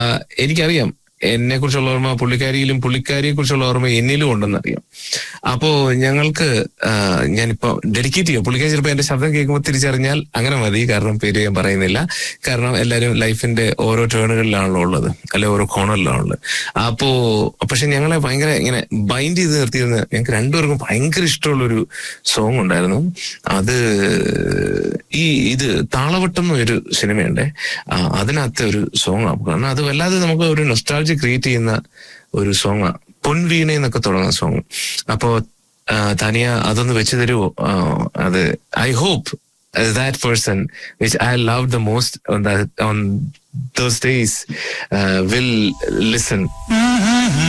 എനിക്കറിയാം എന്നെ കുറിച്ചുള്ള ഓർമ്മ പുള്ളിക്കാരിയിലും പുള്ളിക്കാരിയെ കുറിച്ചുള്ള ഓർമ്മ എന്നിലും ഉണ്ടെന്നറിയാം അപ്പോ ഞങ്ങൾക്ക് ആ, ഞാനിപ്പോ ഡെഡിക്കേറ്റ് ചെയ്യാം പുള്ളിക്കാരി ചിലപ്പോൾ എന്റെ ശബ്ദം കേൾക്കുമ്പോൾ തിരിച്ചറിഞ്ഞാൽ അങ്ങനെ മതി കാരണം പേര് ഞാൻ പറയുന്നില്ല കാരണം എല്ലാവരും ലൈഫിന്റെ ഓരോ ടേണുകളിലാണല്ലോ ഉള്ളത് അല്ലെ ഓരോ കോണറിലാണുള്ളത് അപ്പോ പക്ഷെ ഞങ്ങളെ ഭയങ്കര ഇങ്ങനെ ബൈൻഡ് ചെയ്ത് നിർത്തിയിരുന്ന ഞങ്ങൾക്ക് രണ്ടുപേർക്കും ഭയങ്കര ഇഷ്ടമുള്ള ഒരു സോങ് ഉണ്ടായിരുന്നു അത് ഈ ഇത് താളവട്ടം എന്നൊരു സിനിമയുണ്ട് ആ, അതിനകത്തെ ഒരു സോങ് ആണ് കാരണം അത് വല്ലാതെ നമുക്ക് ഒരു നൊസ്റ്റാൾജി ക്രിയേറ്റ് ചെയ്യുന്ന ഒരു സോങ് പൊൻവീണ എന്നൊക്കെ തുടങ്ങുന്ന സോങ് അപ്പോ ആ, തനിയ അതൊന്ന് വെച്ച് തരുമോ ആ, അത് I hope that person which I love the most on that on those days uh, will listen